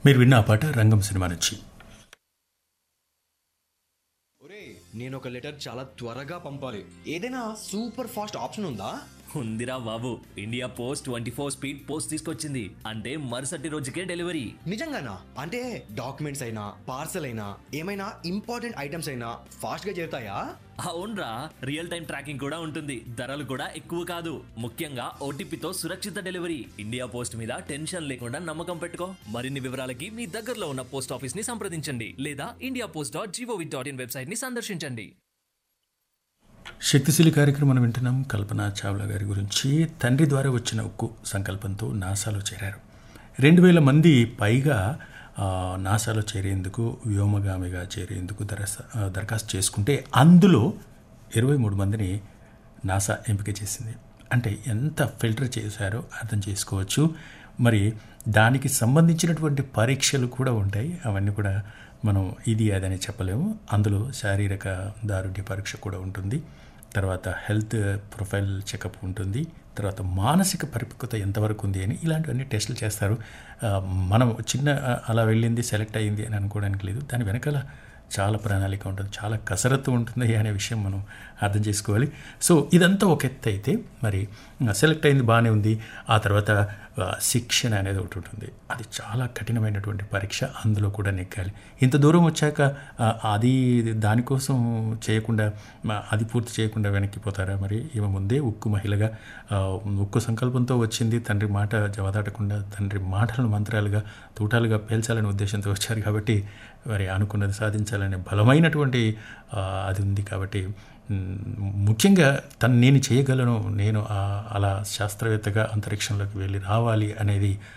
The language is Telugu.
మీరు విన్న ఆ పాట రంగం సినిమా నుంచి ఒరే నేను ఒక లెటర్ చాలా త్వరగా పంపాలి ఏదైనా సూపర్ ఫాస్ట్ ఆప్షన్ ఉందా ఉందిరా బాబు India post twenty four speed post తీసుకొచ్చింది అంటే మరుసటి రోజుకే డెలివరీ నిజంగానా అంటే డాక్యుమెంట్స్ అయినా పార్సల్ అయినా ఏమైనా ఇంపార్టెంట్ ఐటమ్స్ అయినా ఫాస్ట్ గా చేరుతాయా అవునరా రియల్ టైం ట్రాకింగ్ కూడా ఉంటుంది ధరలు కూడా ఎక్కువ కాదు ముఖ్యంగా ఓటీపీతో సురక్షిత డెలివరీ ఇండియా పోస్ట్ మీద టెన్షన్ లేకుండా నమ్మకం పెట్టుకో మరిన్ని వివరాలకి మీ దగ్గరలో ఉన్న పోస్ట్ ఆఫీస్ ని సంప్రదించండి లేదా India post dot gov dot in website ని సందర్శించండి శక్తిశీలి కార్యక్రమం వింటున్నాం కల్పన చావ్లా గారి గురించి తండ్రి ద్వారా వచ్చిన ఉక్కు సంకల్పంతో నాసాలో చేరారు రెండు వేల మంది పైగా ఆ, నాసాలో చేరేందుకు వ్యోమగామిగా చేరేందుకు దరస ఆ, దరఖాస్తు చేసుకుంటే అందులో ఇరవై మూడు మందిని నాసా ఎంపిక చేసింది అంటే ఎంత ఫిల్టర్ చేశారో అర్థం చేసుకోవచ్చు మరి దానికి సంబంధించినటువంటి పరీక్షలు కూడా ఉంటాయి అవన్నీ కూడా మనం ఇది అదని చెప్పలేము అందులో శారీరక దారుఢ్య పరీక్ష కూడా ఉంటుంది తర్వాత హెల్త్ ప్రొఫైల్ చెకప్ ఉంటుంది తర్వాత మానసిక పరిపక్వత ఎంతవరకు ఉంది అని ఇలాంటివన్నీ టెస్టులు చేస్తారు ఆ, మనం చిన్న ఆ, అలా వెళ్ళింది సెలెక్ట్ అయ్యింది అని అనుకోవడానికి లేదు దాని వెనకాల చాలా ప్రణాళిక ఉంటుంది చాలా కసరత్తు ఉంటుంది అనే విషయం మనం అర్థం చేసుకోవాలి సో ఇదంతా ఒక ఎత్తు అయితే మరి సెలెక్ట్ అయింది బాగానే ఉంది ఆ తర్వాత ఆ, శిక్షణ అనేది ఒకటి ఉంటుంది అది చాలా కఠినమైనటువంటి పరీక్ష అందులో కూడా నెగ్గాలి ఇంత దూరం వచ్చాక ఆ, అది దానికోసం చేయకుండా ఆ, అది పూర్తి చేయకుండా వెనక్కిపోతారా మరి ఈమె ముందే ఉక్కు మహిళగా ఆ, ఉక్కు సంకల్పంతో వచ్చింది తండ్రి మాట జవదాటకుండా తండ్రి మాటలను మంత్రాలుగా తూటాలుగా పేల్చాలనే ఉద్దేశంతో వచ్చారు కాబట్టి మరి అనుకున్నది సాధించాలనే బలమైనటువంటి ఆ, అది ఉంది కాబట్టి మ్, ముఖ్యంగా తను నేను చేయగలను నేను ఆ, అలా శాస్త్రవేత్తగా అంతరిక్షంలోకి వెళ్ళి రావాలి అనేది